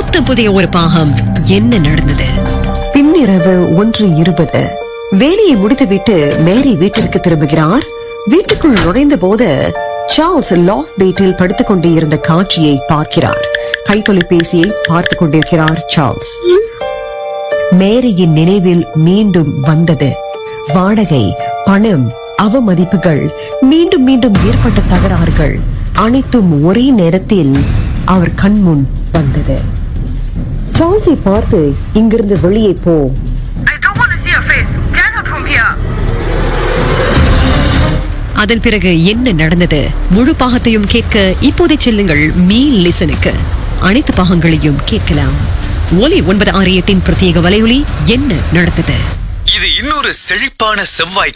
புத்தம் புதிய ஒரு பாகம் என்ன நடந்தது பின்னிரவு ஒன்று இருபது வேலையை முடித்துவிட்டு மேரி வீட்டிற்கு திரும்புகிறார் வீட்டுக்குள் நுழைந்த போது சார்ல்ஸ் லாஃப் பேட்டில் படுத்துக் கொண்டே இருந்த காட்சியை பார்க்கிறார் கைத்தொலைபேசியை பார்த்துக் கொண்டிருக்கிறார் சார்ல்ஸ் மேரியின் நினைவில் மீண்டும் வந்தது வாடகை பணம் அவமதிப்புகள் மீண்டும் மீண்டும் ஏற்பட்ட தகராறுகள் அனைத்தும் ஒரே நேரத்தில் அவர் கண்முன் வந்தது சார்ல்ஸை பார்த்து இங்கிருந்து வெளியே போ I don't want to see your face. Get out from here. அதன் பிறகு என்ன நடந்தது முழு பாகத்தையும் கேட்க இப்போதே செல்லுங்கள் மீ லிசனுக்கு அனைத்து பாகங்களையும் கேட்கலாம் ஒலி ஒன்பது ஆறு எட்டின் பிரத்யேக வலையொலி என்ன நடந்தது இது இன்னொரு செழிப்பான செவ்வாய்